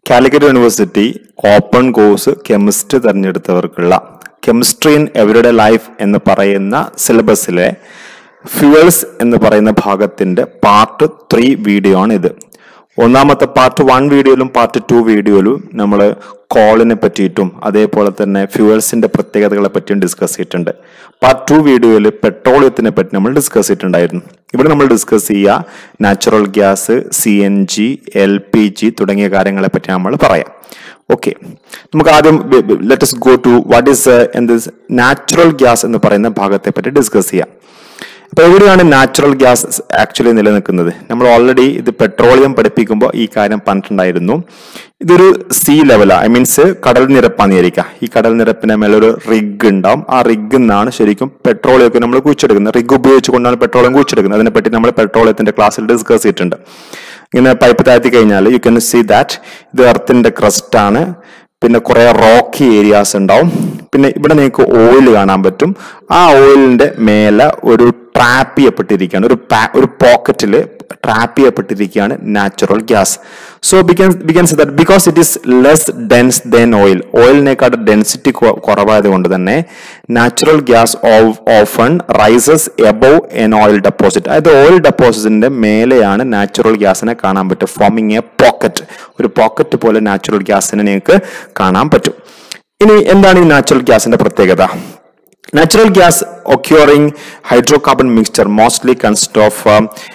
Calicut university open course chemistry തിരഞ്ഞെടുത്തവർക്കുള്ള chemistry in everyday life എന്ന് പറയുന്ന സിലബസിലെ ഫ്യൂവൽസ് എന്ന് പറയുന്ന ഭാഗത്തിന്റെ പാർട്ട് ത്രീ വീഡിയോ ആണ് ഇത് ഒന്നാമത്തെ പാർട്ട് വൺ വീഡിയോയിലും പാർട്ട് ടു വീഡിയോയിലും നമ്മൾ കോളിനെ പറ്റിയിട്ടും അതേപോലെ തന്നെ ഫ്യൂവൽസിന്റെ പ്രത്യേകതകളെ പറ്റിയും ഡിസ്കസ് ചെയ്തിട്ടുണ്ട് പാർട്ട് ടു വീഡിയോയിൽ പെട്രോളിയത്തിനെ പറ്റി നമ്മൾ ഡിസ്കസ് ചെയ്തിട്ടുണ്ടായിരുന്നു ഇവിടെ നമ്മൾ ഡിസ്കസ് ചെയ്യുക natural gas C N G L P G തുടങ്ങിയ കാര്യങ്ങളെ പറ്റി നമ്മൾ പറയാം ഓക്കെ നമുക്ക് ആദ്യം let's go to what is എന്ത് നാച്ചുറൽ ഗ്യാസ് എന്ന് പറയുന്ന ഭാഗത്തെ പറ്റി ഡിസ്കസ് ചെയ്യാം അപ്പൊ എവിടെയാണ് നാച്ചുറൽ ഗ്യാസ് ആക്ച്വലി നിലനിൽക്കുന്നത് നമ്മൾ ഓൾറെഡി ഇത് പെട്രോളിയം പഠിപ്പിക്കുമ്പോൾ ഈ കാര്യം പറഞ്ഞിട്ടുണ്ടായിരുന്നു ഇതൊരു സീ ലെവലാ ഐ മീൻസ് കടൽ നിരപ്പാന്ന് വിചാരിക്കുക ഈ കടൽ നിരപ്പിന്റെ മേലെ ഒരു റിഗ് ഉണ്ടാവും ആ റിഗ് നിന്നാണ് ശരിക്കും പെട്രോളിയം ഒക്കെ നമ്മൾ കുഴിച്ചെടുക്കുന്നത് റിഗ് ഉപയോഗിച്ചുകൊണ്ടാണ് പെട്രോളിയം കുഴിച്ചെടുക്കുന്നത് അതിനെപ്പറ്റി നമ്മൾ പെട്രോളിയത്തിന്റെ ക്ലാസ്സിൽ ഡിസ്കസ് ചെയ്തിട്ടുണ്ട് ഇങ്ങനെ പൈപ്പ് താഴ്ത്തി കഴിഞ്ഞാൽ യു കൻ സീ ദാറ്റ് ഇത് എർത്തിന്റെ ക്രസ്റ്റ് ആണ് പിന്നെ കുറെ റോക്കി ഏരിയാസ് ഉണ്ടാവും പിന്നെ ഇവിടെ നിങ്ങൾക്ക് ഓയിൽ കാണാൻ പറ്റും ആ ഓയിലിന്റെ മേലെ ഒരു ട്രാപ്പ് ചെയ്യപ്പെട്ടിരിക്കുകയാണ് ഒരു ഒരു പോക്കറ്റിൽ ട്രാപ്പ് ചെയ്യപ്പെട്ടിരിക്കുകയാണ് നാച്ചുറൽ ഗ്യാസ് സോ ബിക്കൻ ബിക്കൻ സി that because it is less dense than oil ഓയിലിനേക്കാൾ ഡെൻസിറ്റി കുറവായത് കൊണ്ട് തന്നെ natural gas often rises above an oil deposit അതായത് ഓയിൽ ഡെപ്പോസിറ്റിന്റെ മേലെയാണ് നാച്ചുറൽ ഗ്യാസിനെ കാണാൻ പറ്റും ഫോമിങ് എ പോക്കറ്റ് ഒരു പോക്കറ്റ് പോലെ നാച്ചുറൽ ഗ്യാസിനെ നിങ്ങൾക്ക് കാണാൻ പറ്റും ഇനി എന്താണ് ഈ നാച്ചുറൽ ഗ്യാസിന്റെ പ്രത്യേകത natural gas occurring hydrocarbon mixture mostly consist of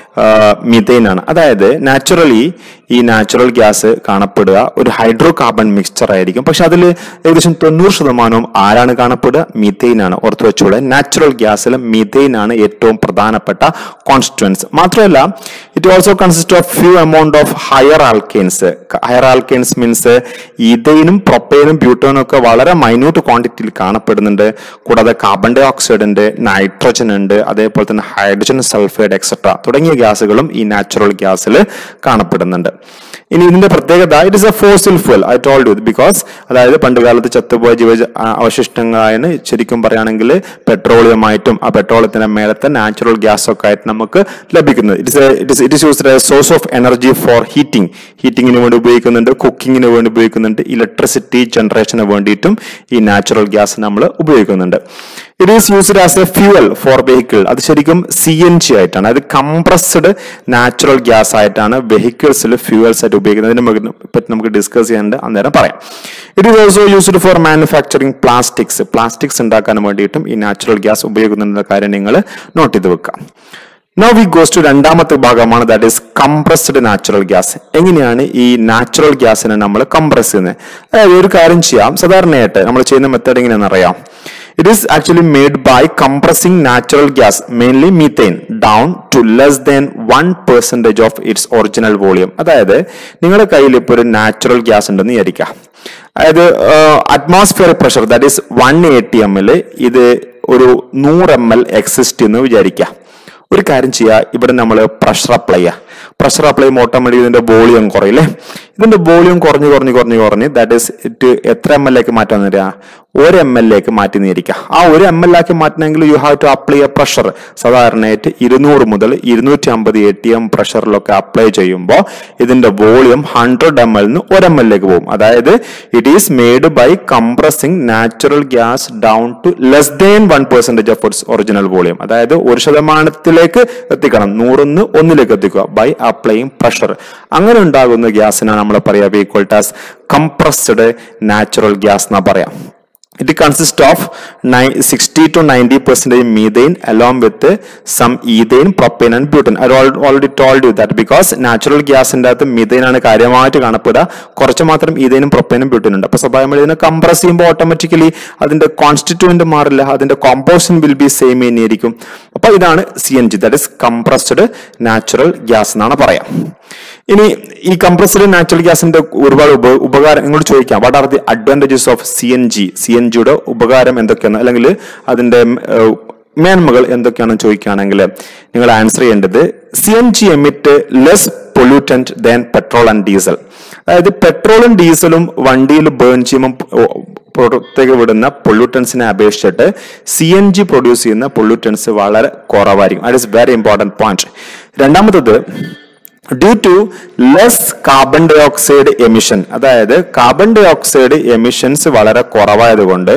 methane ആണ് അതായത് നാച്ചുറലി ഈ നാച്ചുറൽ ഗ്യാസ് കാണപ്പെടുക ഒരു ഹൈഡ്രോ കാർബൺ മിക്സ്ചർ ആയിരിക്കും പക്ഷെ അതിൽ ഏകദേശം തൊണ്ണൂറ് ശതമാനവും ആരാണ് കാണപ്പെടുക മീഥെയിൻ ആണ് ഓർത്ത് വെച്ചോളെ നാച്ചുറൽ ഗ്യാസിൽ മീഥെയിൻ ആണ് ഏറ്റവും പ്രധാനപ്പെട്ട കോൺസ്റ്റിറ്റ്വൻസ് മാത്രമല്ല it also consist of few amount of higher alkanes higher alkanes means ഈതൈനും പ്രൊപ്പൈനും ബ്യൂട്ടോനും ഒക്കെ വളരെ മൈന്യൂട്ട് ക്വാണ്ടിറ്റിയിൽ കാണപ്പെടുന്നുണ്ട് കൂടാതെ കാർബൺ ഡൈ ഓക്സൈഡ് ഉണ്ട് നൈട്രജൻ ഉണ്ട് അതേപോലെ തന്നെ ഹൈഡ്രജൻ സൾഫൈഡ് എക്സെട്ര തുടങ്ങിയ ഗ്യാസുകളും ഈ നാച്ചുറൽ ഗ്യാസിൽ കാണപ്പെടുന്നുണ്ട് ഇനി ഇതിന്റെ പ്രത്യേകത it is a fossil fuel I told you because അതായത് പണ്ട് കാലത്ത് ചത്തുപോയ ജീവ അവശിഷ്ടങ്ങളായാണ് ശരിക്കും പറയുകയാണെങ്കിൽ പെട്രോളിയമായിട്ടും ആ പെട്രോളിയത്തിന്റെ മേലത്തെ നാച്ചുറൽ ഗ്യാസ് ഒക്കെ ആയിട്ട് നമുക്ക് ലഭിക്കുന്നത് it is it is used source of energy for heating ഹീറ്റിങ്ങിന് വേണ്ടി ഉപയോഗിക്കുന്നുണ്ട് കുക്കിങ്ങിന് വേണ്ടി ഉപയോഗിക്കുന്നുണ്ട് ഇലക്ട്രിസിറ്റി ജനറേഷന് വേണ്ടിയിട്ടും ഈ നാച്ചുറൽ ഗ്യാസ് നമ്മൾ ഉപയോഗിക്കുന്നുണ്ട് it is used as a fuel for vehicle അത് ശരിക്കും സി എൻ ജി ആയിട്ടാണ് അത് കംപ്രസ്ഡ് നാച്ചുറൽ ഗ്യാസ് ആയിട്ടാണ് വെഹിക്കിൾസിൽ ഫ്യൂവൽസ് ആയിട്ട് ഉപയോഗിക്കുന്നത് ഇതിനെ പറ്റി നമുക്ക് ഡിസ്കസ് ചെയ്യാണ്ട് അന്നേരം പറയാം it is also used for manufacturing plastics plastics ഉണ്ടാക്കാൻ വേണ്ടിയിട്ടും ഈ നാച്ചുറൽ ഗ്യാസ് ഉപയോഗിക്കുന്നുണ്ടെന്ന കാര്യം നിങ്ങൾ നോട്ട് ചെയ്ത് വെക്കാം നോ വി ഗോസ് ടു രണ്ടാമത്തെ ഭാഗമാണ് that is compressed natural gas എങ്ങനെയാണ് ഈ നാച്ചുറൽ ഗ്യാസിനെ നമ്മൾ കംപ്രസ് ചെയ്യുന്നത് അതായത് ഒരു കാര്യം ചെയ്യാം സാധാരണയായിട്ട് നമ്മൾ ചെയ്യുന്ന മെത്തേഡ് എങ്ങനെയാണെന്ന് അറിയാം it is actually made by compressing natural gas mainly methane down to less than one percentage of its original volume അതായത് നിങ്ങളുടെ കയ്യിൽ ഇപ്പോൾ ഒരു നാച്ചുറൽ ഗ്യാസ് ഉണ്ടെന്ന് വിചാരിക്കാം അതായത് atmospheric pressure that is one eighty M L ഇത് ഒരു നൂറ് എം എൽ എക്സിസ്റ്റ് എന്ന് വിചാരിക്കാം ഒരു കാര്യം ചെയ്യുക ഇവിടെ നമ്മൾ പ്രഷർ അപ്ലൈ ചെയ്യുക പ്രഷർ അപ്ലൈ ചെയ്യുമ്പോൾ ഓട്ടോമാറ്റിക് ഇതിന്റെ വോളിയം കുറയില്ലേ ഇതിന്റെ വോളിയം കുറഞ്ഞ് കുറഞ്ഞ് കുറഞ്ഞ് കുറഞ്ഞ് ദാറ്റ് ഈസ് ഇറ്റ് എത്ര എം എൽ ലേക്ക് മാറ്റാൻ തരിക ഒരു എം എൽ ലേക്ക് മാറ്റി നിരിക്കുക ആ ഒരു എം എൽ ആക്കി മാറ്റണമെങ്കിൽ you have to apply a pressure സാധാരണയായിട്ട് ഇരുന്നൂറ് മുതൽ ഇരുന്നൂറ്റി അമ്പത് എ ടി എം പ്രഷറിലൊക്കെ അപ്ലൈ ചെയ്യുമ്പോൾ ഇതിന്റെ വോളിയം ഹൺഡ്രഡ് എം എൽ നിന്ന് ഒരു എം എൽ ലേക്ക് പോകും അതായത് it is made by compressing natural gas down to less than one percentage of its original volume അതായത് ഒരു ശതമാനത്തിലേക്ക് എത്തിക്കണം നൂറിന്ന് ഒന്നിലേക്ക് എത്തിക്കുക ബൈ അപ്ലൈയിങ് പ്രഷർ അങ്ങനെ ഉണ്ടാകുന്ന ഗ്യാസിനാണ് നമ്മൾ പറയാ equal to as compressed natural gas എന്നാ പറയാം it consists of 60 to 90 percentage methane along with some ethane propane and butane i already told you that because natural ഗ്യാസിന്റെ അകത്ത് മീഥൈൻ ആണ് കാര്യമായിട്ട് കാണപ്പെടുക കുറച്ച് മാത്രം ഈതേനും പ്രൊപ്പേനും ബ്യൂട്ടനും ഉണ്ട് അപ്പൊ സ്വാഭാവികമായി ഇതിനെ കംപ്രസ് ചെയ്യുമ്പോൾ ഓട്ടോമാറ്റിക്കലി അതിന്റെ കോൺസ്റ്റിറ്റ്യൂവന്റ് മാറില്ല അതിന്റെ കോമ്പോസിഷൻ വിൽ ബി സെയിം തന്നെയായിരിക്കും അപ്പൊ ഇതാണ് C N G that is compressed natural gas എന്നാണ് പറയാം ഇനി ഈ കംപ്രസ്ഡ് നാച്ചുറൽ ഗ്യാസിന്റെ ഒരുപാട് ഉപ ഉപകാരം നിങ്ങളോട് ചോദിക്കാം what are the advantages of C N G C N ജിയുടെ ഉപകാരം എന്തൊക്കെയാണ് അല്ലെങ്കിൽ അതിന്റെ മേന്മകൾ എന്തൊക്കെയാണെന്ന് ചോദിക്കുകയാണെങ്കിൽ നിങ്ങൾ ആൻസർ ചെയ്യേണ്ടത് C N G emit less pollutant than petrol and diesel അതായത് പെട്രോളും ഡീസലും വണ്ടിയിൽ ബേൺ ചെയ്യുമ്പോൾ പുറത്തേക്ക് വിടുന്ന പൊല്യൂട്ടൻസിനെ അപേക്ഷിച്ചിട്ട് സി എൻ ജി പ്രൊഡ്യൂസ് ചെയ്യുന്ന പൊല്യൂട്ടൻസ് വളരെ കുറവായിരിക്കും that is very important point രണ്ടാമത്തത് due to less carbon dioxide emission അതായത് കാർബൺ ഡൈ ഓക്സൈഡ് എമിഷൻസ് വളരെ കുറവായതുകൊണ്ട്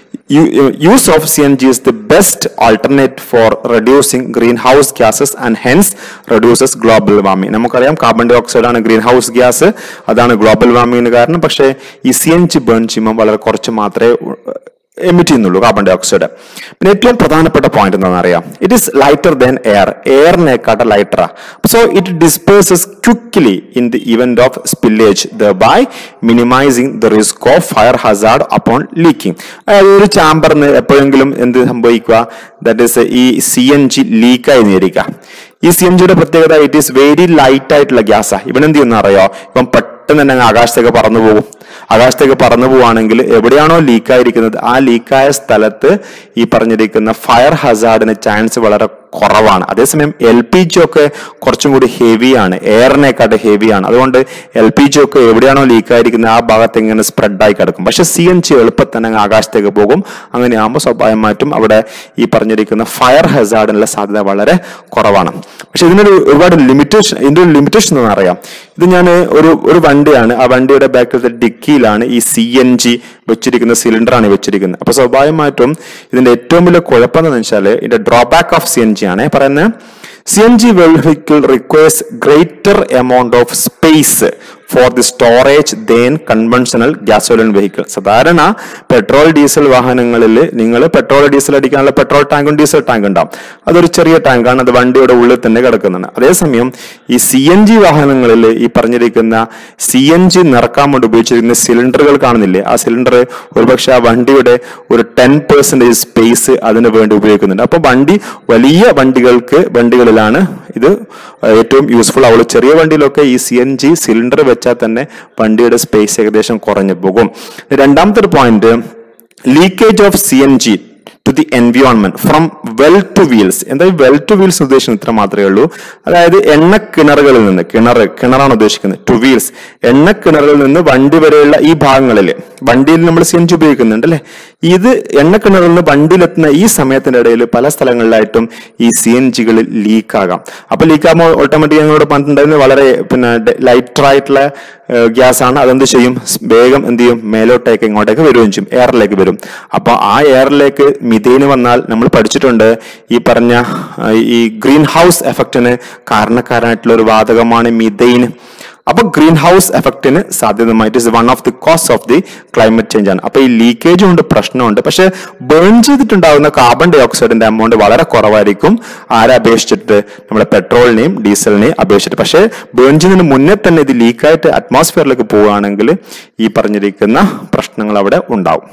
use of C N G is the best alternate for reducing greenhouse gases and hence reduces global warming നമുക്കറിയാം carbon dioxide ആണ് greenhouse gas അതാണ് global വാർമിംഗിന് കാരണം പക്ഷേ ഈ സി എൻ ജി ബേൺ ചെയ്യുമ്പോൾ വളരെ കുറച്ച് മാത്രമേ എമിറ്റ് ചെയ്യുന്നുള്ളൂ കാർബൺ ഡൈ ഓക്സൈഡ് പിന്നെ ഏറ്റവും പ്രധാനപ്പെട്ട പോയിന്റ് എന്താണെന്ന് അറിയാം it is lighter than air എയറിനെക്കാട്ട് ലൈറ്ററാ so it disperses quickly in the event of spillage the by minimising the risk of fire hazard upon leaking അതായത് ഒരു ചാമ്പറിന് എപ്പോഴെങ്കിലും എന്ത് സംഭവിക്കുക ദാറ്റ് ഈസ് ഈ സി എൻ ജി ലീക്കായി നേരിക്കുക ഈ സി എൻ ജിയുടെ പ്രത്യേകത ഇറ്റ് ഈസ് വെരി ലൈറ്റ് ആയിട്ടുള്ള ഗ്യാസാ ഇവൻ എന്ത് ചെയ്യുന്ന അറിയോ ഇപ്പം പെട്ടെന്ന് തന്നെ അങ്ങ് ആകാശത്തേക്ക് പറന്നു പോകും ആകാശത്തേക്ക് പറന്നു പോവുകയാണെങ്കിൽ എവിടെയാണോ ലീക്കായിരിക്കുന്നത് ആ ലീക്കായ സ്ഥലത്ത് ഈ പറഞ്ഞിരിക്കുന്ന ഫയർ ഹസാർഡിന് ചാൻസ് വളരെ കുറവാണ് അതേസമയം എൽ പി ജി ഒക്കെ കുറച്ചും കൂടി ഹെവിയാണ് എയറിനെക്കാട്ട് ഹെവിയാണ് അതുകൊണ്ട് എൽ പി ജി ഒക്കെ എവിടെയാണോ ലീക്കായിരിക്കുന്നത് ആ ഭാഗത്ത് ഇങ്ങനെ സ്പ്രെഡായി കിടക്കും പക്ഷെ സി എൻ ജി എളുപ്പത്തിൽ തന്നെ അങ്ങ് ആകാശത്തേക്ക് പോകും അങ്ങനെയാകുമ്പോൾ സ്വാഭാവികമായിട്ടും അവിടെ ഈ പറഞ്ഞിരിക്കുന്ന ഫയർ ഹസാർഡിനുള്ള സാധ്യത വളരെ കുറവാണ് പക്ഷെ ഇതിനൊരു ഒരുപാട് ലിമിറ്റേഷൻ ഇതിന്റെ ഒരു ലിമിറ്റേഷൻ എന്ന് അറിയാം ഇത് ഞാൻ ഒരു ഒരു വണ്ടിയാണ് ആ വണ്ടിയുടെ ബാക്കിലത്തെ ഡിക്കിയിലാണ് ഈ സി എൻ ജി വെച്ചിരിക്കുന്ന സിലിണ്ടറാണ് വെച്ചിരിക്കുന്നത് അപ്പൊ സ്വാഭാവികമായിട്ടും ഇതിന്റെ ഏറ്റവും വലിയ കുഴപ്പം എന്ന് വെച്ചാൽ ഇതിന്റെ drawback of C N G ആണ് പറയുന്നത് C N G vehicle requires greater amount of space for the storage than conventional gasoline vehicle സാധാരണ പെട്രോൾ ഡീസൽ വാഹനങ്ങളിൽ നിങ്ങൾ പെട്രോൾ ഡീസൽ അടിക്കാനുള്ള പെട്രോൾ ടാങ്കും ഡീസൽ ടാങ്ക് ഉണ്ടാവും അതൊരു ചെറിയ ടാങ്കാണ് അത് വണ്ടിയുടെ ഉള്ളിൽ തന്നെ കിടക്കുന്നതാണ് അതേസമയം ഈ സി എൻ ജി വാഹനങ്ങളിൽ ഈ പറഞ്ഞിരിക്കുന്ന സി എൻ ജി നിറക്കാൻ വേണ്ടി ഉപയോഗിച്ചിരിക്കുന്ന സിലിണ്ടറുകൾ കാണുന്നില്ലേ ആ സിലിണ്ടർ ഒരുപക്ഷെ ആ വണ്ടിയുടെ ഒരു ടെൻ പെർസെന്റേജ് സ്പേസ് അതിന് വേണ്ടി ഉപയോഗിക്കുന്നുണ്ട് അപ്പൊ വണ്ടി വലിയ വണ്ടികൾക്ക് വണ്ടികളിലാണ് ഇത് ഏറ്റവും യൂസ്ഫുൾ ആവുള്ളൂ ചെറിയ വണ്ടിയിലൊക്കെ ഈ സി എൻ ജി സിലിണ്ടർ വെച്ചാൽ തന്നെ വണ്ടിയുടെ സ്പേസ് ഏകദേശം കുറഞ്ഞു പോകും രണ്ടാമത്തെ ഒരു point leakage of C N G to the environment from well to wheels എന്താ വെൽ ടു വീൽസ് ഉദ്ദേശിക്കുന്നത് ഇത്ര മാത്രമേ ഉള്ളൂ അതായത് എണ്ണ കിണറുകളിൽ നിന്ന് കിണർ കിണറാണ് ഉദ്ദേശിക്കുന്നത് ടു വീൽസ് എണ്ണ കിണറുകളിൽ നിന്ന് വണ്ടി വരെയുള്ള ഈ ഭാഗങ്ങളിൽ വണ്ടിയിൽ നമ്മൾ സി എൻ ജി ഉപയോഗിക്കുന്നുണ്ട് അല്ലെ ഇത് എണ്ണ കിണറിൽ നിന്ന് വണ്ടിയിലെത്തുന്ന ഈ സമയത്തിന്റെ ഇടയിൽ പല സ്ഥലങ്ങളിലായിട്ടും ഈ സി എൻ ജികൾ ലീക്ക് ആകാം അപ്പൊ ലീക്ക് ആകുമ്പോൾ ഓട്ടോമാറ്റിക് ഞങ്ങളോട് പറഞ്ഞിട്ടുണ്ടായിരുന്നത് വളരെ പിന്നെ ലൈറ്റർ ആയിട്ടുള്ള ഗ്യാസ് ആണ് അതെന്ത് ചെയ്യും വേഗം എന്ത് ചെയ്യും മേലോട്ടേക്ക് ഇങ്ങോട്ടേക്ക് വരികയും ചെയ്യും എയറിലേക്ക് വരും അപ്പൊ ആ എയറിലേക്ക് മിഥേന് വന്നാൽ നമ്മൾ പഠിച്ചിട്ടുണ്ട് ഈ പറഞ്ഞ ആ, ഈ ഗ്രീൻ ഹൗസ് എഫക്റ്റിന് കാരണക്കാരനായിട്ടുള്ള ഒരു വാതകമാണ് മിഥെയിൻ അപ്പൊ ഗ്രീൻ ഹൗസ് എഫക്റ്റിന് സാധ്യതമായിട്ട് is one of the cause of the climate change ആണ് അപ്പൊ ഈ ലീക്കേജും ഉണ്ട് പ്രശ്നമുണ്ട് പക്ഷെ ബേൺ ചെയ്തിട്ടുണ്ടാകുന്ന കാർബൺ ഡൈ ഓക്സൈഡിന്റെ എമൗണ്ട് വളരെ കുറവായിരിക്കും ആരെ അപേക്ഷിച്ചിട്ട് നമ്മുടെ പെട്രോളിനെയും ഡീസലിനെയും അപേക്ഷിച്ചിട്ട് പക്ഷേ ബേൺ ചെയ്യുന്നതിന് മുന്നേ തന്നെ ഇത് ലീക്കായിട്ട് അറ്റ്മോസ്ഫിയറിലേക്ക് പോവുകയാണെങ്കിൽ ഈ പറഞ്ഞിരിക്കുന്ന പ്രശ്നങ്ങൾ അവിടെ ഉണ്ടാവും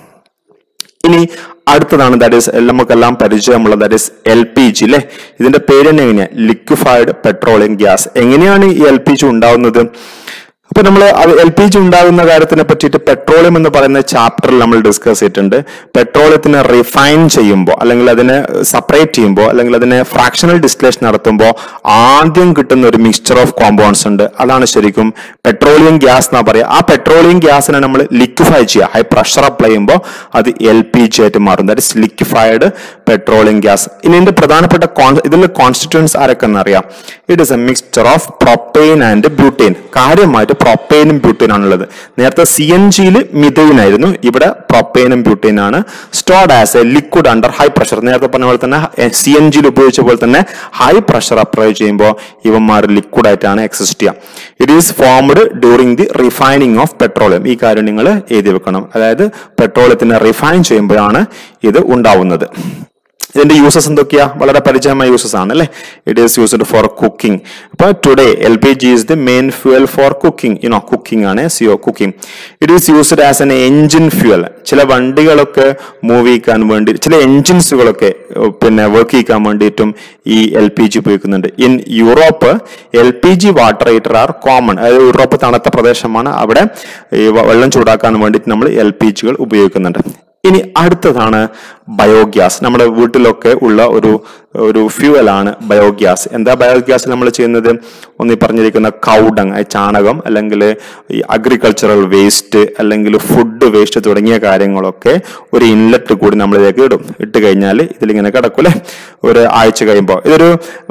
ഇനി അടുത്തതാണ് ദാറ്റ് ഇസ് നമുക്കെല്ലാം പരിചയമുള്ള that is L P G അല്ലെ ഇതിന്റെ പേര് തന്നെ എങ്ങനെയാ ലിക്വിഫൈഡ് പെട്രോളിയം ഗ്യാസ് എങ്ങനെയാണ് ഈ എൽ പി ജി ഉണ്ടാവുന്നത് അപ്പൊ നമ്മൾ എൽ പി ജി ഉണ്ടാകുന്ന കാര്യത്തിനെ പറ്റിയിട്ട് പെട്രോളിയം എന്ന് പറയുന്ന ചാപ്റ്ററിൽ നമ്മൾ ഡിസ്കസ് ചെയ്തിട്ടുണ്ട് പെട്രോളിയത്തിനെ റിഫൈൻ ചെയ്യുമ്പോൾ അല്ലെങ്കിൽ അതിനെ സെപ്പറേറ്റ് ചെയ്യുമ്പോൾ അല്ലെങ്കിൽ അതിനെ ഫ്രാക്ഷണൽ ഡിസ്റ്റിലേഷൻ നടത്തുമ്പോൾ ആദ്യം കിട്ടുന്ന ഒരു മിക്സ്ചർ ഓഫ് കോമ്പൗണ്ട്സ് ഉണ്ട് അതാണ് ശരിക്കും പെട്രോളിയം ഗ്യാസ് എന്നാ പറയുക ആ പെട്രോളിയം ഗ്യാസിനെ നമ്മൾ ലിക്വിഫൈ ചെയ്യുക ഹൈ പ്രഷർ അപ്ലൈ ചെയ്യുമ്പോൾ അത് എൽ പി ജി ആയിട്ട് മാറും that is liquefied petroleum gas ഇനി ഇതിന്റെ പ്രധാനപ്പെട്ട കോൺ- ഇതിലെ കോൺസ്റ്റിറ്റ്യൂൻസ് ആരൊക്കെ എന്നറിയാം it is a mixture of propane and butane കാര്യമായിട്ട് പ്രൊപ്പെയിനും ബ്യൂട്ടൈനും ആണുള്ളത് നേരത്തെ സി എൻ ജിയിൽ മിഥൈൻ ആയിരുന്നു ഇവിടെ പ്രൊപ്പെയിനും ബ്യൂട്ടൈൻ ആണ് stored as a liquid under high pressure നേരത്തെ പറഞ്ഞ പോലെ തന്നെ സി എൻ ജിയിൽ ഉപയോഗിച്ച പോലെ തന്നെ ഹൈ പ്രഷർ അപ്ലൈ ചെയ്യുമ്പോൾ ഇവന്മാർ ലിക്വിഡ് ആയിട്ടാണ് എക്സിസ്റ്റ് ചെയ്യുക it is formed during the refining of petroleum ഈ കാര്യം നിങ്ങൾ എഴുതി വെക്കണം അതായത് പെട്രോളിയത്തിനെ റിഫൈൻ ചെയ്യുമ്പോഴാണ് ഇത് ഉണ്ടാവുന്നത് ഇതിന്റെ യൂസസ് എന്തൊക്കെയാ വളരെ പരിചയമായ യൂസസ് ആണ് അല്ലെ it is used for cooking അപ്പൊ today L P G is the main fuel for cooking you know cooking ആണ് സിയോ cooking it is used as an engine fuel ചില വണ്ടികളൊക്കെ മൂവ് ചെയ്യിക്കാൻ വേണ്ടി ചില എഞ്ചിൻസുകളൊക്കെ പിന്നെ വർക്ക് ചെയ്യിക്കാൻ വേണ്ടിയിട്ടും ഈ എൽ പി ജി ഉപയോഗിക്കുന്നുണ്ട് in Europe L P G water heater are common അതായത് യൂറോപ്പ് തണുത്ത പ്രദേശമാണ് അവിടെ ഈ വ- വെള്ളം ചൂടാക്കാൻ വേണ്ടിയിട്ട് നമ്മൾ എൽ പി ജികൾ ഉപയോഗിക്കുന്നുണ്ട് ഇനി അടുത്തതാണ് ബയോഗ്യാസ് നമ്മുടെ വീട്ടിലൊക്കെ ഉള്ള ഒരു ഒരു ഫ്യൂവലാണ് ബയോഗ്യാസ് എന്താ ബയോഗ്യാസ് നമ്മൾ ചെയ്യുന്നത് ഒന്നി പറഞ്ഞിരിക്കുന്ന കൗഡങ് ചാണകം അല്ലെങ്കിൽ ഈ അഗ്രികൾച്ചറൽ വേസ്റ്റ് അല്ലെങ്കിൽ ഫുഡ് വേസ്റ്റ് തുടങ്ങിയ കാര്യങ്ങളൊക്കെ ഒരു ഇൻലെറ്റ് കൂടി നമ്മളിലേക്ക് ഇടും ഇട്ട് കഴിഞ്ഞാൽ ഇതിലിങ്ങനെ കിടക്കൂലേ ഒരു ആഴ്ച കഴിയുമ്പോൾ ഇതൊരു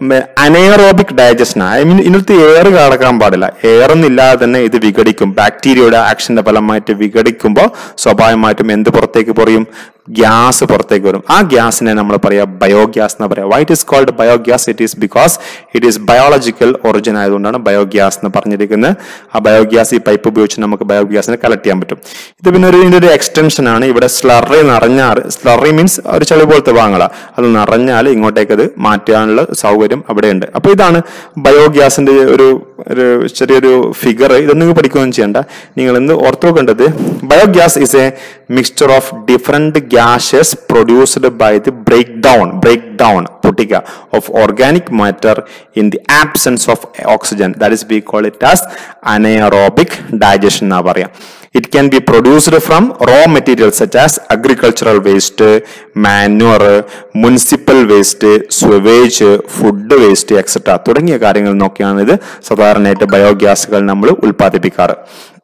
അനേറോബിക് ഡൈജഷൻ ഐ മീൻ ഇതിനകത്ത് എയർ കടക്കാൻ പാടില്ല എയർ ഒന്നില്ലാതെ തന്നെ ഇത് വിഘടിക്കും ബാക്ടീരിയയുടെ ആക്ഷന്റെ ഫലമായിട്ട് വിഘടിക്കുമ്പോൾ സ്വാഭാവികമായിട്ടും എന്ത് പുറത്തേക്ക് പറയും ഗ്യാസ് പുറത്തേക്ക് വരും ആ ഗ്യാസിനെ നമ്മൾ പറയാ ബയോഗ്യാസ് എന്ന് പറയാം why it is called biogas it is because it is biological origin ആയതുകൊണ്ടാണ് ബയോഗ്യാസ് എന്ന് പറഞ്ഞിരിക്കുന്നത് ആ ബയോഗ്യാസ് ഈ പൈപ്പ് ഉപയോഗിച്ച് നമുക്ക് ബയോഗ്യാസിനെ കളക്ട് ചെയ്യാൻ പറ്റും ഇത് പിന്നെ ഒരു ഇതിന്റെ ഒരു എക്സ്റ്റൻഷൻ ആണ് ഇവിടെ സ്ലറി നിറഞ്ഞാൽ സ്ലറി മീൻസ് ഒരു ചെളി പോലത്തെ ഭാഗങ്ങളാ അത് നിറഞ്ഞാൽ ഇങ്ങോട്ടേക്ക് അത് മാറ്റാനുള്ള സൗകര്യം അവിടെയുണ്ട് അപ്പൊ ഇതാണ് ബയോഗ്യാസിന്റെ ഒരു ഒരു ചെറിയൊരു ഫിഗർ ഇതൊന്നും പഠിക്കുകയൊന്നും ചെയ്യണ്ട നിങ്ങൾ ഇന്ന് ഓർത്ത് വെക്കേണ്ടത് biogas is a mixture of different gases produced by the breakdown breakdown പൊട്ടിക്ക of organic matter in the absence of oxygen that is we call it as anaerobic digestion എന്നാ പറയാം It can be produced from raw materials such as agricultural waste, manure, municipal waste, sewage, food waste, etc. തുടങ്ങിയ കാര്യങ്ങളിൽ നിന്നൊക്കെയാണ് ഇത് സാധാരണയായിട്ട് ബയോഗ്യാസുകൾ നമ്മൾ ഉൽപ്പാദിപ്പിക്കാറ്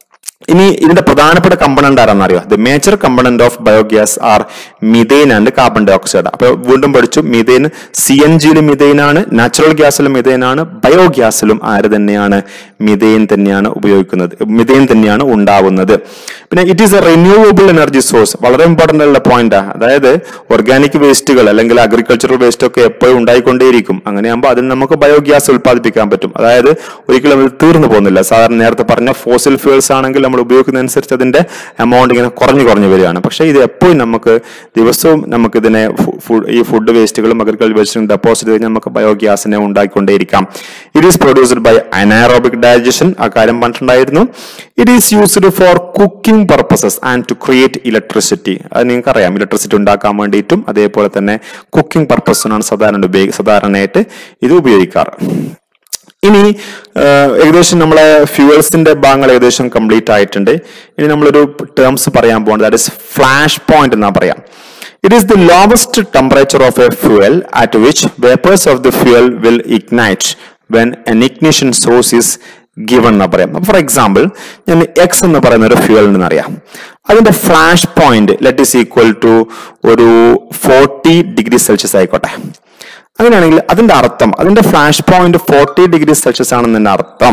ഇനി ഇതിന്റെ പ്രധാനപ്പെട്ട കമ്പണന്റ് ആരാന്നറിയോ the major component of biogas are methane and carbon dioxide അപ്പൊ വീണ്ടും പഠിച്ചു മിഥെയിൻ സി എൻ ജിയിലും മിഥെയിൻ ആണ് നാച്ചുറൽ ഗ്യാസിലും മിഥെയിൻ ആണ് ബയോഗ്യാസിലും ആര് തന്നെയാണ് മിഥെയിൻ തന്നെയാണ് ഉപയോഗിക്കുന്നത് മിഥെയിൻ തന്നെയാണ് ഉണ്ടാവുന്നത് പിന്നെ it is a renewable energy source വളരെ ഇമ്പോർട്ടന്റ് ഉള്ള പോയിന്റ് അതായത് ഓർഗാനിക് വേസ്റ്റുകൾ അല്ലെങ്കിൽ അഗ്രികൾച്ചറൽ വേസ്റ്റ് ഒക്കെ എപ്പോഴും ഉണ്ടായിക്കൊണ്ടേയിരിക്കും അങ്ങനെയാകുമ്പോൾ അതിന് നമുക്ക് ബയോഗ്യാസ് ഉൽപ്പാദിപ്പിക്കാൻ പറ്റും അതായത് ഒരിക്കലും അത് തീർന്നു പോകുന്നില്ല സാധാരണ നേരത്തെ പറഞ്ഞ ഫോസിൽ ഫ്യൂൽസ് ആണെങ്കിൽ നമ്മൾ ഉപയോഗിക്കുന്നതനുസരിച്ച് അതിന്റെ എമൗണ്ട് ഇങ്ങനെ കുറഞ്ഞു കുറഞ്ഞു വരികയാണ് പക്ഷേ ഇത് എപ്പോഴും നമുക്ക് ദിവസവും നമുക്ക് ഇതിനെ ഈ ഫുഡ് വേസ്റ്റുകളും അഗ്രികൾച്ചർ വേസ്റ്റുകളും ഡെപ്പോസിറ്റ് കഴിഞ്ഞാൽ നമുക്ക് ബയോഗ്യാസിനെ ഉണ്ടാക്കിക്കൊണ്ടേയിരിക്കാം it is produced by anaerobic digestion ആ കാര്യം പറഞ്ഞിട്ടുണ്ടായിരുന്നു it is used for cooking purposes and to create electricity അത് നിങ്ങൾക്ക് അറിയാം ഇലക്ട്രിസിറ്റി ഉണ്ടാക്കാൻ വേണ്ടിയിട്ടും അതേപോലെ തന്നെ കുക്കിംഗ് പർപ്പസിനാണ് സാധാരണ ഉപയോഗി സാധാരണയായിട്ട് ഇത് ഉപയോഗിക്കാറ് ഇനി ഏകദേശം നമ്മളെ ഫ്യൂവൽസിന്റെ ഭാഗങ്ങൾ ഏകദേശം കംപ്ലീറ്റ് ആയിട്ടുണ്ട് ഇനി നമ്മളൊരു ടേംസ് പറയാൻ പോകുന്നത് ദാറ്റ് ഇസ് ഫ്ലാഷ് പോയിന്റ് എന്നാ പറയാം it is the lowest temperature of a fuel at which vapours of the fuel will ignite when an ignition source is given എന്ന് പറയാം ഫോർ എക്സാമ്പിൾ ഞാൻ എക്സ് എന്ന് പറയുന്ന ഒരു ഫ്യൂവൽ ഉണ്ടെന്ന് അറിയാം അതിന്റെ flash point let is equal to ഒരു ഫോർട്ടി ഡിഗ്രി സെൽഷ്യസ് ആയിക്കോട്ടെ അങ്ങനെയാണെങ്കിൽ അതിന്റെ അർത്ഥം അതിന്റെ flash point forty degree Celsius ആണെന്നതിന്റെ അർത്ഥം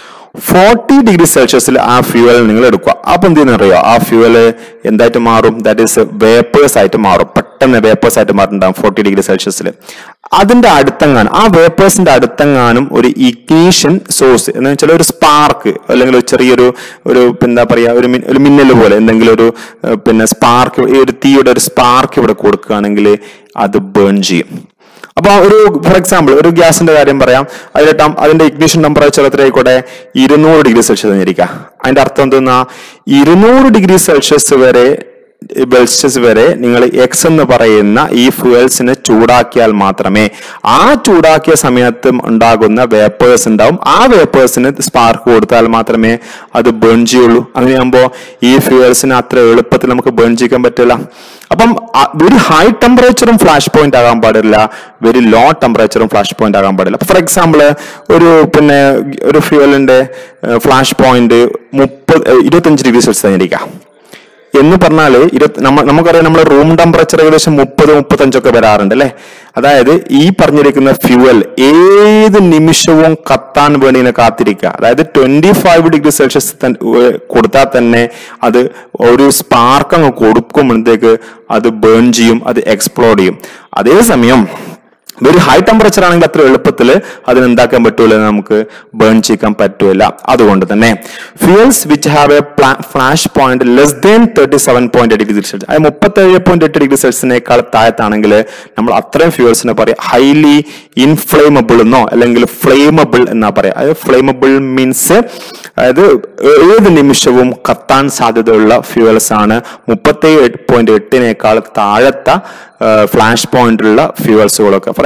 ഫോർട്ടി ഡിഗ്രി സെൽഷ്യസിൽ ആ ഫ്യൂവൽ നിങ്ങൾ എടുക്കുക അപ്പൊ എന്ത് ചെയ്യുന്നറിയോ ആ ഫ്യൂവൽ എന്തായിട്ട് മാറും ദാറ്റ് ഈസ് വേപ്പേഴ്സ് ആയിട്ട് മാറും പെട്ടെന്ന് വേപ്പേഴ്സ് ആയിട്ട് മാറുന്നുണ്ടാവും ഫോർട്ടി ഡിഗ്രി സെൽഷ്യസിൽ അതിന്റെ അടുത്തെങ്ങാനും ആ വേപ്പേഴ്സിന്റെ അടുത്തെങ്ങാനും ഒരു ഇഗ്നീഷൻ സോഴ്സ് എന്ന് വെച്ചാൽ ഒരു സ്പാർക്ക് അല്ലെങ്കിൽ ഒരു ചെറിയൊരു ഒരു എന്താ പറയാ ഒരു ഒരു മിന്നൽ പോലെ എന്തെങ്കിലും ഒരു പിന്നെ സ്പാർക്ക് ഈ ഒരു തീയുടെ ഒരു സ്പാർക്ക് ഇവിടെ കൊടുക്കുകയാണെങ്കിൽ അത് ബേൺ ചെയ്യും അപ്പൊ ഒരു ഫോർ എക്സാമ്പിൾ ഒരു ഗ്യാസിന്റെ കാര്യം പറയാം അതിന്റെ അതിന്റെ ഇഗ്നിഷൻ ടെമ്പറേച്ചർ എത്ര ആയിക്കോട്ടെ ഇരുന്നൂറ് ഡിഗ്രി സെൽഷ്യസ് എന്നിരിക്കുക അതിന്റെ അർത്ഥം എന്തെന്നാ ഇരുന്നൂറ് ഡിഗ്രി സെൽഷ്യസ് വരെ സെൽഷ്യസ് വരെ നിങ്ങൾ എക്സ് എന്ന് പറയുന്ന ഈ ഫ്യൂവൽസിനെ ചൂടാക്കിയാൽ മാത്രമേ ആ ചൂടാക്കിയ സമയത്ത് ഉണ്ടാകുന്ന വേപ്പേഴ്സ് ഉണ്ടാവും ആ വേപ്പേഴ്സിന് സ്പാർക്ക് കൊടുത്താൽ മാത്രമേ അത് ബേൺ ചെയ്യുള്ളൂ അങ്ങനെയാകുമ്പോൾ ഈ ഫ്യൂവൽസിന് അത്ര എളുപ്പത്തിൽ നമുക്ക് ബേൺ ചെയ്യാൻ പറ്റില്ല അപ്പം വെരി ഹൈ ടെമ്പറേച്ചറും ഫ്ലാഷ് പോയിന്റ് ആകാൻ പാടില്ല വെരി ലോ ടെമ്പറേച്ചറും ഫ്ലാഷ് പോയിന്റ് ആകാൻ പാടില്ല ഫോർ എക്സാമ്പിൾ ഒരു പിന്നെ ഒരു ഫ്യൂവലിന്റെ ഫ്ലാഷ് പോയിന്റ് മുപ്പത് ഇരുപത്തഞ്ച് ഡിഗ്രി സെൽഷ്യസ് ആയിരിക്കാം എന്ന് പറഞ്ഞാൽ ഇരുപത്തി നമ്മ നമുക്കറിയാം നമ്മുടെ റൂം ടെമ്പറേച്ചർ ഏകദേശം മുപ്പത് മുപ്പത്തഞ്ചൊക്കെ വരാറുണ്ട് അല്ലെ അതായത് ഈ പറഞ്ഞിരിക്കുന്ന ഫ്യൂവൽ ഏത് നിമിഷവും കത്താൻ വേണ്ടി ഇങ്ങനെ കാത്തിരിക്കുക അതായത് ട്വന്റി ഫൈവ് ഡിഗ്രി സെൽഷ്യസ് കൊടുത്താൽ തന്നെ അത് ഒരു സ്പാർക്ക് അങ്ങ് കൊടുക്കുമ്പോഴത്തേക്ക് അത് ബേൺ ചെയ്യും അത് എക്സ്പ്ലോഡ് ചെയ്യും അതേസമയം വെരി ഹൈ ടെമ്പറേച്ചർ ആണെങ്കിൽ അത്ര എളുപ്പത്തിൽ അതിനെന്താക്കാൻ പറ്റൂല നമുക്ക് ബേൺ ചെയ്യാൻ പറ്റൂല അതുകൊണ്ട് തന്നെ fuels which have a flash point less than thirty seven point eight degree Celsius അത് മുപ്പത്തേഴ് പോയിന്റ് എട്ട് ഡിഗ്രി സെൽഷ്യസിനേക്കാൾ താഴത്താണെങ്കിൽ നമ്മൾ അത്രയും ഫ്യൂൽസിനെ പറയാം ഹൈലി ഇൻഫ്ലേമബിൾ എന്നോ അല്ലെങ്കിൽ ഫ്ലെയിമബിൾ എന്നാ പറയാം അതായത് ഫ്ലെയിമബിൾ മീൻസ് അതായത് ഏത് നിമിഷവും കത്താൻ സാധ്യതയുള്ള ഫ്യൂവൽസ് ആണ് മുപ്പത്തേഴ് പോയിന്റ് എട്ടിനേക്കാൾ താഴത്ത ഫ്ലാഷ് പോയിന്റുള്ള ഫ്യൂവൽസുകളൊക്കെ ഫോർ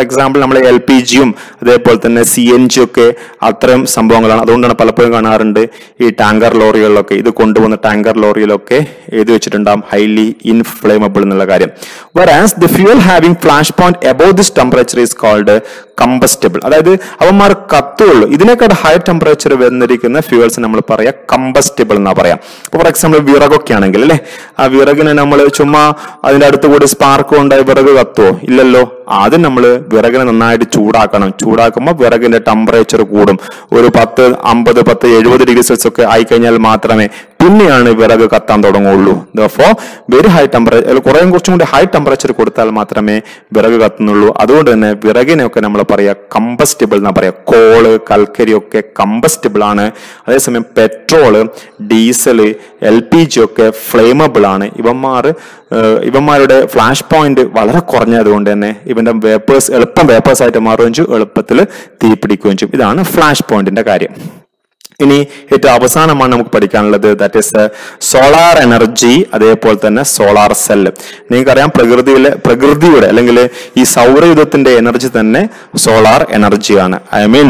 എക്സാമ്പിൾ നമ്മൾ എൽ പി ജിയും അതേപോലെ തന്നെ സി എൻ ജി ഒക്കെ അത്തരം സംഭവങ്ങളാണ് അതുകൊണ്ടാണ് പലപ്പോഴും കാണാറുണ്ട് ഈ ടാങ്കർ ലോറികളിലൊക്കെ ഇത് കൊണ്ടുവന്ന ടാങ്കർ ലോറിയിലൊക്കെ എഴുതി വെച്ചിട്ടുണ്ടാകും ഹൈലി ഇൻഫ്ലേമബിൾ എന്നുള്ള കാര്യം whereas the fuel having flash point above this temperature is called combustible അതായത് അവന്മാർ കത്തുള്ളൂ ഇതിനേക്കാൾ ഹൈ ടെമ്പറേച്ചർ വന്നിരിക്കുന്ന ഫ്യൂവൽസ് നമ്മൾ പറയാം കമ്പസ്റ്റബിൾ എന്നാ പറയാം ഇപ്പൊ ഫോർ എക്സാമ്പിൾ വിറകൊക്കെ ആണെങ്കിൽ അല്ലെ ആ വിറകിനെ നമ്മൾ ചുമ്മാ അതിന്റെ അടുത്ത് കൂടി സ്പാർക്ക് കൊണ്ടായി വിറക് കത്തുവോ ഇല്ലല്ലോ ആദ്യം നമ്മൾ വിറകിനെ നന്നായിട്ട് ചൂടാക്കണം ചൂടാക്കുമ്പോൾ വിറകിന്റെ ടെമ്പറേച്ചർ കൂടും ഒരു പത്ത് അമ്പത് പത്ത് എഴുപത് ഡിഗ്രി സെൽഷ്യസ് ഒക്കെ ആയി കഴിഞ്ഞാൽ മാത്രമേ പിന്നെയാണ് വിറക് കത്താൻ തുടങ്ങുള്ളൂ ദോ വെരി ഹൈ ടെമ്പറേച്ചർ കുറേ കുറച്ചും കൂടി ഹൈ ടെമ്പറേച്ചർ കൊടുത്താൽ മാത്രമേ വിറക് കത്തുന്നുള്ളൂ അതുകൊണ്ട് തന്നെ വിറകിനെയൊക്കെ നമ്മൾ പറയാ കമ്പസ്റ്റബിൾ എന്നാ പറയാ കോള് കൽക്കരി ഒക്കെ കമ്പസ്റ്റബിൾ ആണ് അതേസമയം petrol diesel L P G ഒക്കെ ഫ്ലെയിമബിൾ ആണ് ഇവന്മാർ ഏഹ്, ഇവന്മാരുടെ ഫ്ലാഷ് പോയിന്റ് വളരെ കുറഞ്ഞതുകൊണ്ട് തന്നെ ഇവന്റെ വേപ്പേഴ്സ് എളുപ്പം വേപ്പേഴ്സ് ആയിട്ട് മാറുകയും ചെയ്യും എളുപ്പത്തിൽ തീ പിടിക്കുകയും ചെയ്യും ഇതാണ് ഫ്ലാഷ് പോയിന്റിന്റെ കാര്യം ഇനി ഏറ്റവും അവസാനമാണ് നമുക്ക് പഠിക്കാനുള്ളത് ദാറ്റ് ഇസ് സോളാർ എനർജി അതേപോലെ തന്നെ സോളാർ സെല്ല് നിങ്ങൾക്കറിയാം പ്രകൃതിയിലെ പ്രകൃതിയുടെ അല്ലെങ്കിൽ ഈ സൗരയുധത്തിന്റെ എനർജി തന്നെ സോളാർ എനർജിയാണ് ഐ മീൻ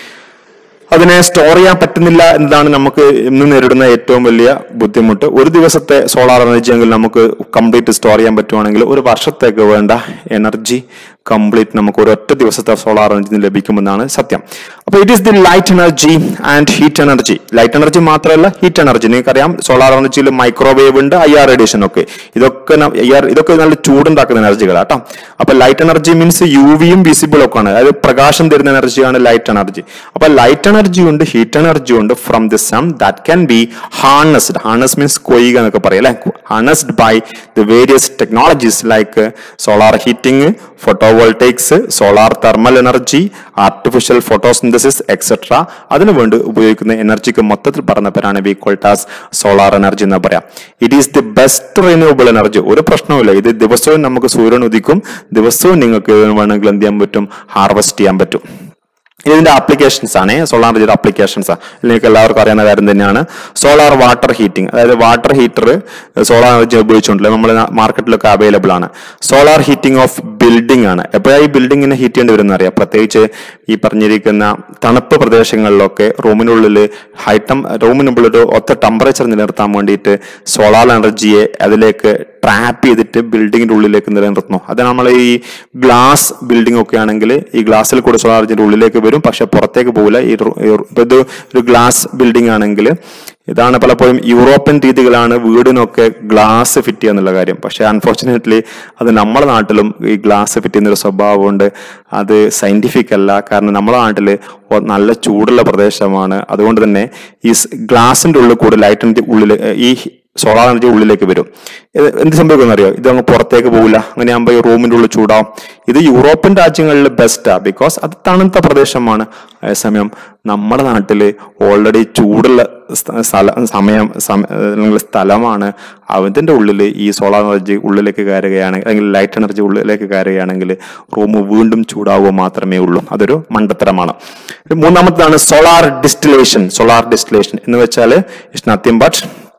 അതിനെ സ്റ്റോർ ചെയ്യാൻ പറ്റുന്നില്ല എന്നതാണ് നമുക്ക് ഇന്ന് നേരിടുന്ന ഏറ്റവും വലിയ ബുദ്ധിമുട്ട് ഒരു ദിവസത്തെ സോളാർ എനർജി എങ്കിൽ നമുക്ക് കംപ്ലീറ്റ് സ്റ്റോർ ചെയ്യാൻ പറ്റുവാണെങ്കിൽ ഒരു വർഷത്തേക്ക് വേണ്ട എനർജി കംപ്ലീറ്റ് നമുക്ക് ഒരൊറ്റ ദിവസത്തെ സോളാർ എനർജി ലഭിക്കുമെന്നാണ് സത്യം അപ്പൊ it is the light energy and heat energy light energy മാത്രമല്ല ഹീറ്റ് എനർജി നിങ്ങൾക്കറിയാം സോളാർ എനർജിയിൽ മൈക്രോവേവ് ഉണ്ട് ഐ ആർ റേഡിയേഷൻ ഒക്കെ ഇതൊക്കെ ന- IR ഇതൊക്കെ നല്ല ചൂടുണ്ടാക്കുന്ന എനർജികളാണ് കേട്ടോ അപ്പൊ ലൈറ്റ് എനർജി മീൻസ് യു വിയും വിസിബിൾ ഒക്കെ ആണ് അതായത് പ്രകാശം തരുന്ന എനർജിയാണ് ലൈറ്റ് എനർജി അപ്പൊ ലൈറ്റ് എനർജി ഉണ്ട് ഹീറ്റ് എനർജി ഉണ്ട് from the sun that can be harnessed harness means കൊയ്യുക എന്നൊക്കെ പറയും അല്ലെ harnessed by the various technologies like solar heating photovoltaics solar thermal energy artificial photosynthesis etcetera അതിനു വേണ്ടി ഉപയോഗിക്കുന്ന എനർജിക്ക് മൊത്തത്തിൽ പറഞ്ഞ പേരാണ് വി കോൾട്ടാസ് സോളാർ എനർജി എന്ന് പറയാം it is the best renewable energy ഒരു പ്രശ്നവുമില്ല ഇത് ദിവസവും നമുക്ക് സൂര്യൻ ഉദിക്കും ദിവസവും നിങ്ങൾക്ക് വേണമെങ്കിൽ എന്ത് ചെയ്യാൻ പറ്റും ഹാർവെസ്റ്റ് ചെയ്യാൻ പറ്റും ഇതിന്റെ ആപ്ലിക്കേഷൻസ് ആണ് സോളാർ എനർജിയുടെ ആപ്ലിക്കേഷൻസ് നിങ്ങൾക്ക് എല്ലാവർക്കും അറിയാവുന്ന കാര്യം തന്നെയാണ് സോളാർ വാട്ടർ ഹീറ്റിംഗ് അതായത് വാട്ടർ ഹീറ്റർ സോളാർ എനർജി ഉപയോഗിച്ചുകൊണ്ടല്ലേ നമ്മൾ മാർക്കറ്റിലൊക്കെ അവൈലബിൾ ആണ് സോളാർ ഹീറ്റിംഗ് ഓഫ് ബിൽഡിംഗ് ആണ് എപ്പോഴാണ് ഈ ബിൽഡിങ്ങിനെ ഹീറ്റ് ചെയ്യേണ്ടി വരുന്ന അറിയാം പ്രത്യേകിച്ച് ഈ പറഞ്ഞിരിക്കുന്ന തണുപ്പ് പ്രദേശങ്ങളിലൊക്കെ റൂമിനുള്ളിൽ ഹൈ ടെം റൂമിനുള്ളിൽ ഒരു ഒത്ത ടെമ്പറേച്ചർ നിലനിർത്താൻ വേണ്ടിയിട്ട് സോളാർ എനർജിയെ അതിലേക്ക് ട്രാപ്പ് ചെയ്തിട്ട് ബിൽഡിങ്ങിന്റെ ഉള്ളിലേക്ക് നിലനിർത്തുന്നു അത് നമ്മൾ ഈ ഗ്ലാസ് ബിൽഡിംഗ് ഒക്കെ ആണെങ്കിൽ ഈ ഗ്ലാസ്സിൽ കൂടെ സോളാർ എനർജിന്റെ ഉള്ളിലേക്ക് വരും പക്ഷെ പുറത്തേക്ക് പോകില്ല ഈ റു- ഈ റു- ഇപ്പൊ ഇത് ഒരു ഗ്ലാസ് ബിൽഡിംഗ് ആണെങ്കിൽ ഇതാണ് പലപ്പോഴും യൂറോപ്യൻ രീതികളാണ് വീടിനൊക്കെ ഗ്ലാസ് ഫിറ്റ് ചെയ്യുക എന്നുള്ള കാര്യം പക്ഷെ അൺഫോർച്ചുനേറ്റ്ലി അത് നമ്മുടെ നാട്ടിലും ഈ ഗ്ലാസ് ഫിറ്റ് ചെയ്യുന്ന ഒരു സ്വഭാവമുണ്ട് അത് സയന്റിഫിക് അല്ല കാരണം നമ്മുടെ നാട്ടിൽ നല്ല ചൂടുള്ള പ്രദേശമാണ് അതുകൊണ്ട് തന്നെ ഈ ഗ്ലാസിന്റെ ഉള്ളിൽ കൂടെ ലൈറ്റിന്റെ ഉള്ളിൽ ഈ സോളാർ എനർജി ഉള്ളിലേക്ക് വരും ഇത് എന്ത് സംഭവിക്കും അറിയോ ഇത് അങ്ങ് പുറത്തേക്ക് പോകില്ല അങ്ങനെ ആകുമ്പോൾ ഈ റൂമിന്റെ ഉള്ളിൽ ചൂടാവും ഇത് യൂറോപ്യൻ രാജ്യങ്ങളിൽ ബെസ്റ്റാ ബിക്കോസ് അത് തണുത്ത പ്രദേശമാണ് അതേസമയം നമ്മുടെ നാട്ടില് ഓൾറെഡി ചൂടുള്ള സ്ഥ- സ്ഥല സമയം സമ- അല്ലെങ്കിൽ സ്ഥലമാണ് അതിന്റെ ഉള്ളിൽ ഈ സോളാർ എനർജി ഉള്ളിലേക്ക് കയറുകയാണെങ്കിൽ അല്ലെങ്കിൽ ലൈറ്റ് എനർജി ഉള്ളിലേക്ക് കയറുകയാണെങ്കിൽ റൂം വീണ്ടും ചൂടാവുക മാത്രമേ ഉള്ളൂ അതൊരു മണ്ടത്തരമാണ് മൂന്നാമത്തേതാണ് സോളാർ ഡിസ്റ്റിലേഷൻ സോളാർ ഡിസ്റ്റിലേഷൻ എന്ന് വെച്ചാൽ ഇറ്റ്സ് നത്തിങ് ബട്ട്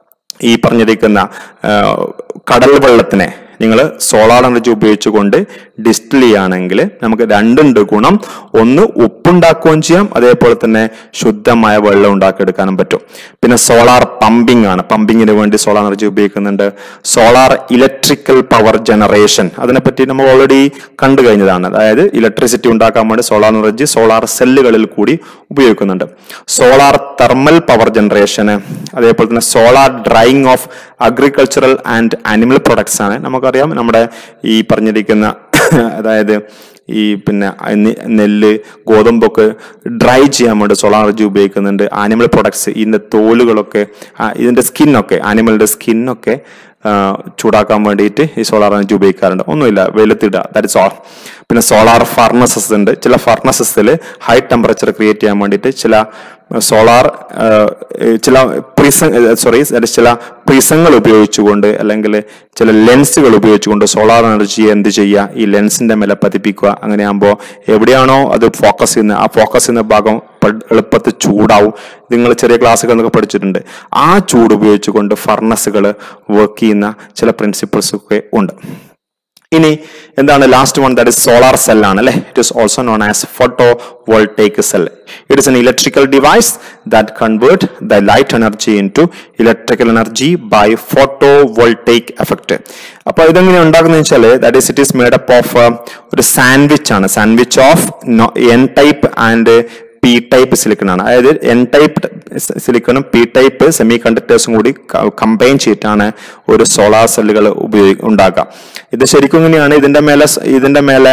ഈ പറഞ്ഞിരിക്കുന്ന ആ, കടൽ വെള്ളത്തിനെ നിങ്ങൾ സോളാർ എനർജി ഉപയോഗിച്ചുകൊണ്ട് ഡിസ്റ്റിൽ ചെയ്യുകയാണെങ്കിൽ നമുക്ക് രണ്ടുണ്ട് ഗുണം ഒന്ന് ഉപ്പുണ്ടാക്കുകയും ചെയ്യാം അതേപോലെ തന്നെ ശുദ്ധമായ വെള്ളം ഉണ്ടാക്കിയെടുക്കാനും പറ്റും പിന്നെ സോളാർ പമ്പിംഗ് ആണ് പമ്പിങ്ങിന് വേണ്ടി സോളാർ എനർജി ഉപയോഗിക്കുന്നുണ്ട് സോളാർ ഇലക്ട്രിക്കൽ പവർ ജനറേഷൻ അതിനെപ്പറ്റി നമ്മൾ ഓൾറെഡി കണ്ടു കഴിഞ്ഞതാണ് അതായത് ഇലക്ട്രിസിറ്റി ഉണ്ടാക്കാൻ വേണ്ടി സോളാർ എനർജി സോളാർ സെല്ലുകളിൽ കൂടി ഉപയോഗിക്കുന്നുണ്ട് സോളാർ തെർമൽ പവർ ജനറേഷന് അതേപോലെ തന്നെ solar drying of agricultural and animal products ആണ് നമുക്കറിയാം നമ്മുടെ ഈ പറഞ്ഞിരിക്കുന്ന അതായത് ഈ പിന്നെ നെ- നെല്ല് ഗോതമ്പൊക്കെ ഡ്രൈ ചെയ്യാൻ വേണ്ടി സോളാർ എനർജി ഉപയോഗിക്കുന്നുണ്ട് ആനിമൽ പ്രൊഡക്ട്സ് ഇതിന്റെ തോലുകളൊക്കെ ആ, ഇതിന്റെ സ്കിന്നൊക്കെ ആനിമലിന്റെ സ്കിന്നൊക്കെ ചൂടാക്കാൻ വേണ്ടിയിട്ട് ഈ സോളാർ എനർജി ഉപയോഗിക്കാറുണ്ട് ഒന്നുമില്ല വെയിലത്തിടുക ദാറ്റ് ഇസ് ഓൾ പിന്നെ സോളാർ ഫർണസസ് ഉണ്ട് ചില ഫർണസസിൽ ഹൈ ടെമ്പറേച്ചർ ക്രിയേറ്റ് ചെയ്യാൻ വേണ്ടിയിട്ട് ചില സോളാർ ചില പ്രിസ സോറി ചില പ്രിസങ്ങൾ ഉപയോഗിച്ചുകൊണ്ട് അല്ലെങ്കിൽ ചില ലെൻസുകൾ ഉപയോഗിച്ചുകൊണ്ട് സോളാർ എനർജിയെ എന്ത് ചെയ്യുക ഈ ലെൻസിന്റെ മേലെ പതിപ്പിക്കുക അങ്ങനെയാകുമ്പോൾ എവിടെയാണോ അത് ഫോക്കസ് ചെയ്യുന്നത് ആ ഫോക്കസ് ചെയ്യുന്ന ഭാഗം പെ- എളുപ്പത്തിൽ ചൂടാവും നിങ്ങൾ ചെറിയ ക്ലാസ്സുകളൊക്കെ പഠിച്ചിട്ടുണ്ട് ആ ചൂട് ഉപയോഗിച്ചുകൊണ്ട് ഫർണസുകൾ വർക്ക് ചെയ്യുന്ന ചില പ്രിൻസിപ്പിൾസ് ഒക്കെ ഉണ്ട് ഇനി എന്താണ് last one that is solar cell ആണ് അല്ലെ it is also known as photovoltaic cell it is an electrical device that convert the light energy into electrical energy by photovoltaic effect അപ്പൊ ഇതെങ്ങനെ ഉണ്ടാക്കുന്നത് വെച്ചാൽ that is it is made up of ഒരു sandwich ആണ് sandwich of N type and P type silicon ആണ് അതായത് N type സിലിക്കണും P type സെമി കണ്ടക്ടേഴ്സും കൂടി കമ്പൈൻ ചെയ്തിട്ടാണ് ഒരു സോളാർ സെല്ലുകൾ ഉപയോഗി ഉണ്ടാക്കുക ഇത് ശരിക്കും ഇങ്ങനെയാണ് ഇതിന്റെ മേലെ സ് ഇതിന്റെ മേലെ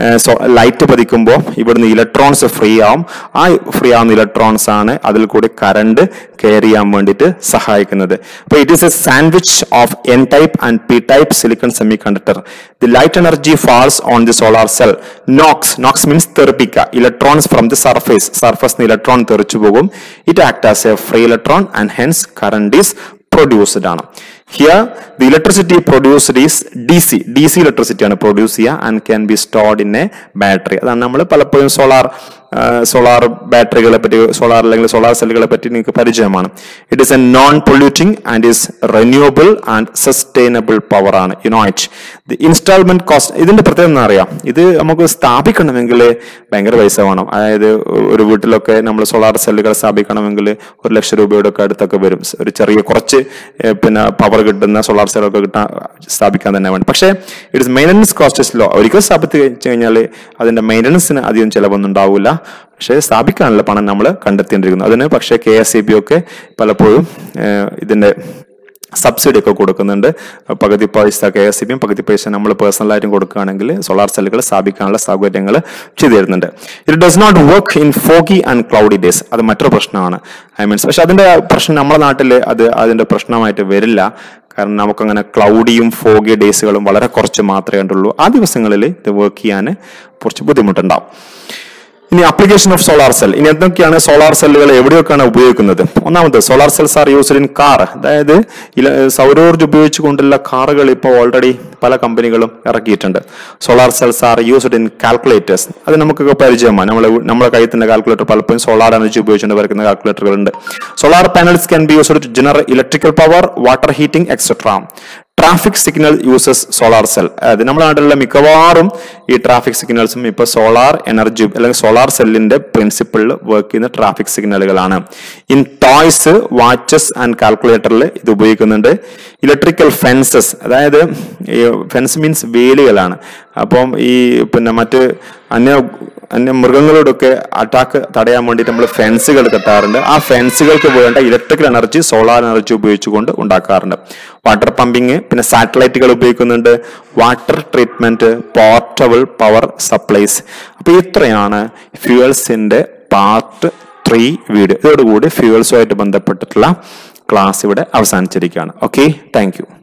ലൈറ്റ് പതിക്കുമ്പോൾ ഇവിടുന്ന് ഇലക്ട്രോൺസ് ഫ്രീ ആവും ആ ഫ്രീ ആവുന്ന ഇലക്ട്രോൺസ് ആണ് അതിൽ കൂടി കറണ്ട് കെയർ ചെയ്യാൻ വേണ്ടിയിട്ട് സഹായിക്കുന്നത് അപ്പോൾ it is a sandwich of N type and P type silicon semiconductor the light energy falls on the solar cell knocks knocks means തെറിപ്പിക്കുക electrons from the surface surface electron തെറിച്ചു പോകും it act as a free electron and hence current is produced ആണ് here the electricity produced is D C D C electricity ആണ് produce ചെയ്യുക and can be stored in a battery അതാണ് നമ്മൾ പലപ്പോഴും solar solar ബാറ്ററികളെ പറ്റി solar അല്ലെങ്കിൽ solar സെല്ലുകളെ പറ്റി നിങ്ങൾക്ക് പരിചയമാണ് it is a non polluting and is renewable and sustainable power ആണ് യുനോയിറ്റ് ദി ഇൻസ്റ്റാൾമെന്റ് കോസ്റ്റ് ഇതിന്റെ പ്രത്യേകത എന്താ അറിയാം ഇത് നമുക്ക് സ്ഥാപിക്കണമെങ്കിൽ ഭയങ്കര പൈസ വേണം അതായത് ഒരു വീട്ടിലൊക്കെ നമ്മൾ സോളാർ സെല്ലുകൾ സ്ഥാപിക്കണമെങ്കിൽ ഒരു ലക്ഷം രൂപയുടെ ഒക്കെ അടുത്തൊക്കെ വരും ഒരു ചെറിയ കുറച്ച് ഏഹ്, പിന്നെ പവർ കിട്ടുന്ന സോളാർ സെല്ലൊക്കെ കിട്ടാൻ സ്ഥാപിക്കാൻ തന്നെ വേണം പക്ഷേ it's maintenance cost is low ഒരിക്കൽ സ്ഥാപിച്ചു കഴിഞ്ഞാൽ അതിന്റെ മെയിൻ്റനൻസിന് അധികം ചിലവൊന്നും ഉണ്ടാവില്ല പക്ഷേ സ്ഥാപിക്കാനുള്ള പണം നമ്മൾ കണ്ടെത്തേണ്ടിയിരിക്കുന്നു അതിന് പക്ഷേ കെ എസ് ഇ ബി ഒക്കെ പലപ്പോഴും ഏഹ്, ഇതിന്റെ സബ്സിഡി ഒക്കെ കൊടുക്കുന്നുണ്ട് പകുതി പൈസ കെ എസ് സി ബിയും പകുതി പൈസ നമ്മൾ പേഴ്സണലായിട്ടും കൊടുക്കുകയാണെങ്കിൽ സോളാർ സെല്ലുകൾ സ്ഥാപിക്കാനുള്ള സൗകര്യങ്ങൾ ചെയ്തു തരുന്നുണ്ട് it does not work in foggy and cloudy days അത് മറ്റൊരു പ്രശ്നമാണ് ഐ മീൻസ് പക്ഷെ അതിന്റെ പ്രശ്നം നമ്മുടെ നാട്ടിൽ അത് അതിന്റെ പ്രശ്നമായിട്ട് വരില്ല കാരണം നമുക്കങ്ങനെ ക്ലൗഡിയും ഫോഗി ഡേയ്സുകളും വളരെ കുറച്ച് മാത്രമേ കണ്ടുള്ളൂ ആ ദിവസങ്ങളിൽ ഇത് വർക്ക് ചെയ്യാൻ കുറച്ച് ബുദ്ധിമുട്ടുണ്ടാവും ഇനി അപ്ലിക്കേഷൻ ഓഫ് സോളാർ സെൽ ഇനി എന്തൊക്കെയാണ് സോളാർ സെല്ലുകൾ എവിടെയൊക്കെയാണ് ഉപയോഗിക്കുന്നത് ഒന്നാമത് solar cells are used in car അതായത് ഇല- സൗരോർജ്ജം ഉപയോഗിച്ചുകൊണ്ടുള്ള കാറുകൾ ഇപ്പോൾ ഓൾറെഡി പല കമ്പനികളും ഇറക്കിയിട്ടുണ്ട് solar cells are used in calculators അത് നമുക്കൊക്കെ പരിചയമാണ് നമ്മളെ നമ്മുടെ കയ്യിൽ തന്നെ കാൽക്കുലേറ്റർ പലപ്പോഴും സോളാർ എനർജി ഉപയോഗിച്ചുകൊണ്ട് വരയ്ക്കുന്ന കാൽക്കുലേറ്ററുകളുണ്ട് solar panels can be used to generate electrical power water heating etcetera traffic signal uses solar cell അതായത് നമ്മുടെ നാട്ടിലുള്ള മിക്കവാറും ഈ ട്രാഫിക് സിഗ്നൽസും ഇപ്പൊ സോളാർ എനർജി അല്ലെങ്കിൽ സോളാർ സെല്ലിന്റെ പ്രിൻസിപ്പിളിൽ വർക്ക് ചെയ്യുന്ന ട്രാഫിക് സിഗ്നലുകളാണ് ഇൻ ടോയ്സ് വാച്ചസ് ആൻഡ് കാൽക്കുലേറ്ററിൽ ഇത് ഉപയോഗിക്കുന്നുണ്ട് ഇലക്ട്രിക്കൽ ഫെൻസസ് അതായത് ഫെൻസ് മീൻസ് വേലികളാണ് അപ്പം ഈ പിന്നെ മറ്റ് അന്യ അന്യ മൃഗങ്ങളോടൊക്കെ അറ്റാക്ക് തടയാൻ വേണ്ടിയിട്ട് നമ്മൾ ഫെൻസുകൾ കെട്ടാറുണ്ട് ആ ഫെൻസുകൾക്ക് വേണ്ട ഇലക്ട്രിക്കൽ എനർജി സോളാർ എനർജി ഉപയോഗിച്ചുകൊണ്ട് ഉണ്ടാക്കാറുണ്ട് വാട്ടർ പമ്പിങ് പിന്നെ സാറ്റലൈറ്റുകൾ ഉപയോഗിക്കുന്നുണ്ട് water treatment portable power supplies അപ്പൊ ഇത്രയാണ് ഫ്യൂവൽസിന്റെ പാർട്ട് ത്രീ വീഡിയോ ഇതോടുകൂടി ഫ്യൂവൽസുമായിട്ട് ബന്ധപ്പെട്ടിട്ടുള്ള ക്ലാസ് ഇവിടെ അവസാനിച്ചിരിക്കുകയാണ് ഓക്കെ താങ്ക് യു